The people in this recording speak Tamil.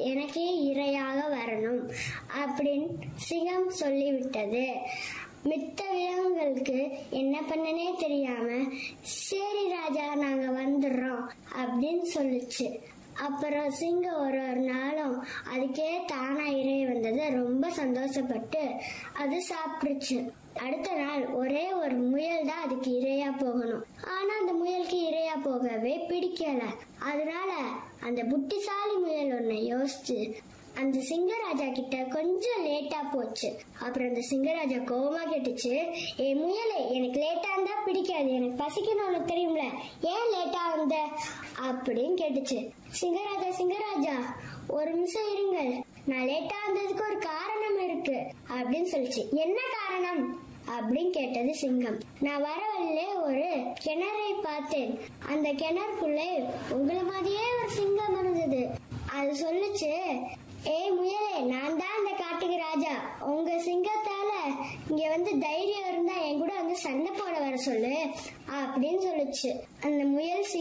எனக்கே இரையாக வரணும் அப்படின்னு சிங்கம் சொல்லிவிட்டது மித்த விலங்குகளுக்கு என்ன பண்ணனே தெரியாம சரி ராஜா நாங்க வந்துடுறோம் அப்படின்னு சொல்லுச்சு அப்புறம் சிங்கம் ஒரு ஒரு நாளும் அதுக்கே தானா இறை வந்தது ரொம்ப சந்தோஷப்பட்டு அது சாப்பிட்டுச்சு அடுத்த நாள் ஒரே ஒரு முயல் தான் அதுக்கு இரையா போகணும் ஆனா அந்த முயலுக்கு இரையா போகவே பிடிக்கல அதனால அந்த புத்திசாலி முயல் ஒண்ணு யோசிச்சு அந்த சிங்கராஜா கிட்ட கொஞ்சம் லேட்டா போச்சு அப்புறம் அந்த சிங்கராஜா கோவமா கேட்டுச்சு ஏ முயலே எனக்கு லேட்டா இருந்தா பிடிக்காது எனக்கு பசிக்கணும் உனக்கு தெரியும்ல ஏன் லேட்டா வந்த அப்படின்னு கேட்டுச்சு சிங்கராஜா சிங்கராஜா ஒரு நிமிஷம் இருங்கள் நான் லேட்டா வந்ததுக்கு ஒரு காரணம் இருக்கு அப்படின்னு சொல்லிச்சு என்ன காரணம் அப்படின்னு கேட்டது சிங்கம் நான் வர வழியிலே ஒரு கிணறை பார்த்தேன் அந்த கிணறுக்குள்ளே உங்களை மாதிரியே ஒரு சிங்கம் இருந்தது அது சொல்லுச்சு ஏய் முயலே நான் தான் அந்த காட்டுக்கு ராஜா உங்க சிங்கத்தால இங்க வந்து தைரியம் இருந்தா என் கூட வந்து சண்டை போட வர சொல்லு அப்படின்னு சொல்லுச்சு அந்த முயல்